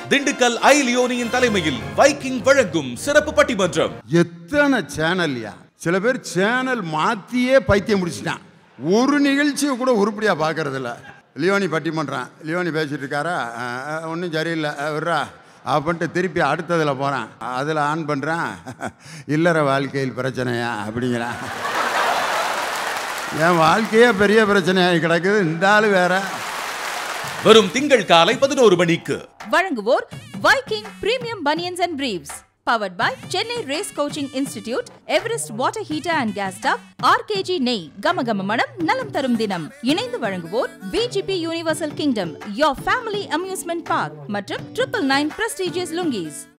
திண்டுக்கல் ஐ லியோனியின் தலைமையில் வைக்கிங் வழங்கும் சிறப்பு பட்டிமன்றம் எத்தனை சேனல்யா சில பேர் சேனல் மாத்தியே பைத்தியம் முடிச்சிட்டான் ஒரு நிகழ்ச்சியை கூட உருப்படியா பார்க்கறது இல்ல லியோனி பட்டிமன்றம் லியோனி பேசிட்டு இருக்காரா ஒன்றும் சரியில்லை அஹ், விட்றா அப்படின்ட்டு திருப்பி அடுத்ததில் போகிறான் அதில் ஆன் பண்ணுறான் இல்லற வாழ்க்கையில் பிரச்சனையா அப்படிங்கிறான் என் வாழ்க்கையே பெரிய பிரச்சனையாகி கிடக்குது இந்த ஆள் வேற வரும் திங்கள் காலை பதினோரு மணிக்கு வழங்குவோர் Viking premium banians and briefs powered by Chennai race coaching institute Everest water heater and gas stove RKG நெய் கமகம மனம் நலம் தரும் தினம் இணைந்து வழங்குவோர் VGP Universal Kingdom your family amusement park மற்றும் ட்ரிபிள் நைன் பிரஸ்டீஜியஸ் லுங்கீஸ்